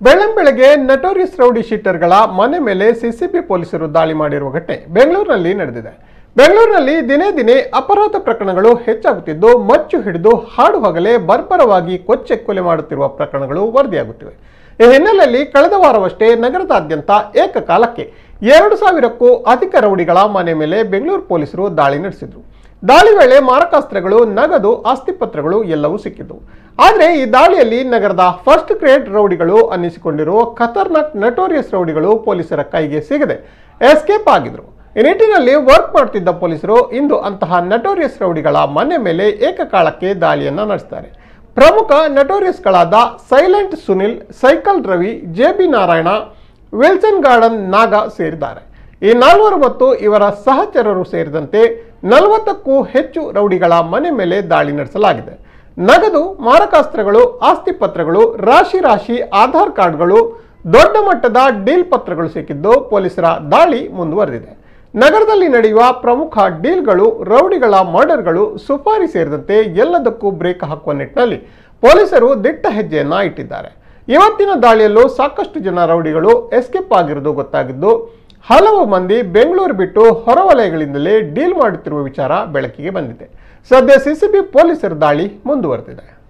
ಬೆಳ್ಳಂಬೆಳಗ್ಗೆ notorious rowdy ಶೀಟರ್ಗಳ ಮನೆ ಮೇಲೆ CCB ಪೊಲೀಸರು ದಾಳಿ ಮಾಡಿರುವ ಘಟನೆ ಬೆಂಗಳೂರಿನಲ್ಲಿ ನಡೆದಿದೆ ಬೆಂಗಳೂರಿನಲ್ಲಿ ದಿನೇ ದಿನೇ ಅಪರಾಧ ಪ್ರಕರಣಗಳು ಹೆಚ್ಚಾಗುತ್ತಿದ್ದು ಮಚ್ಚು ಹಿಡಿದು ಹಾಡು ಹಗಲೇ ಬರ್ಬರವಾಗಿ ಕೊಚ್ಚೆ ಕೊಲೆ ಮಾಡುತ್ತಿರುವ ಪ್ರಕರಣಗಳು ವರದಿಯಾಗುತ್ತಿವೆ ಈ ಹಿನ್ನೆಲೆಯಲ್ಲಿ ಕಳೆದ ವಾರವಷ್ಟೇ ನಗರದಾದ್ಯಂತ ಏಕಕಾಲಕ್ಕೆ ಎರಡು ಸಾವಿರಕ್ಕೂ ಅಧಿಕ ರೌಡಿಗಳ ಮನೆ ಮೇಲೆ ಬೆಂಗಳೂರು ಪೊಲೀಸರು ದಾಳಿ ನಡೆಸಿದ್ರು ದಾಳಿ ವೇಳೆ ಮಾರಕಾಸ್ತ್ರಗಳು ನಗದು ಆಸ್ತಿಪತ್ರಗಳು ಎಲ್ಲವೂ ಸಿಕ್ಕಿದ್ದವು ಆದರೆ ಈ ದಾಳಿಯಲ್ಲಿ ನಗರದ ಫಸ್ಟ್ ಗ್ರೇಡ್ ರೌಡಿಗಳು ಅನ್ನಿಸಿಕೊಂಡಿರುವ ಖತರ್ನಾಕ್ ನಟೋರಿಯಸ್ ರೌಡಿಗಳು ಪೊಲೀಸರ ಕೈಗೆ ಸಿಗದೆ ಎಸ್ಕೇಪ್ ಆಗಿದ್ರು ಈ ನಿಟ್ಟಿನಲ್ಲಿ ವರ್ಕ್ ಮಾಡ್ತಿದ್ದ ಪೊಲೀಸರು ಇಂದು ಅಂತಹ ನಟೋರಿಯಸ್ ರೌಡಿಗಳ ಮನೆ ಮೇಲೆ ಏಕಕಾಲಕ್ಕೆ ದಾಳಿಯನ್ನ ನಡೆಸ್ತಾರೆ ಪ್ರಮುಖ ನಟೋರಿಯಸ್ಗಳಾದ silent Sunil cycle Ravi J B Narayana Wilson Garden Naga ಸೇರಿದ್ದಾರೆ ಈ ನಾಲ್ವರು ಮತ್ತು ಇವರ ಸಹಚರರು ಸೇರಿದಂತೆ ನಲವತ್ತಕ್ಕೂ ಹೆಚ್ಚು ರೌಡಿಗಳ ಮನೆ ಮೇಲೆ ದಾಳಿ ನಡೆಸಲಾಗಿದೆ ನಗದು ಮಾರಕಾಸ್ತ್ರಗಳು ಆಸ್ತಿ ಪತ್ರಗಳು ರಾಶಿ ರಾಶಿ ಆಧಾರ್ ಕಾರ್ಡ್ಗಳು ದೊಡ್ಡ ಮಟ್ಟದ ಡೀಲ್ ಪತ್ರಗಳು ಸಿಕ್ಕಿದ್ದು ಪೊಲೀಸರ ದಾಳಿ ಮುಂದುವರೆದಿದೆ ನಗರದಲ್ಲಿ ನಡೆಯುವ ಪ್ರಮುಖ ಡೀಲ್ಗಳು ರೌಡಿಗಳ ಮರ್ಡರ್ಗಳು ಸುಪಾರಿ ಸೇರಿದಂತೆ ಎಲ್ಲದಕ್ಕೂ ಬ್ರೇಕ್ ಹಾಕುವ ನಿಟ್ಟಿನಲ್ಲಿ ಪೊಲೀಸರು ದಿಟ್ಟ ಹೆಜ್ಜೆಯನ್ನ ಇಟ್ಟಿದ್ದಾರೆ ಇವತ್ತಿನ ದಾಳಿಯಲ್ಲೂ ಸಾಕಷ್ಟು ಜನ ರೌಡಿಗಳು ಎಸ್ಕೇಪ್ ಆಗಿರುವುದು ಗೊತ್ತಾಗಿದ್ದು ಹಲವು ಮಂದಿ ಬೆಂಗಳೂರು ಬಿಟ್ಟು ಹೊರವಲಯಗಳಿಂದಲೇ ಡೀಲ್ ಮಾಡುತ್ತಿರುವ ವಿಚಾರ ಬೆಳಕಿಗೆ ಬಂದಿದೆ ಸದ್ಯ ಸಿಸಿಬಿ ಪೊಲೀಸರ ದಾಳಿ ಮುಂದುವರೆದಿದೆ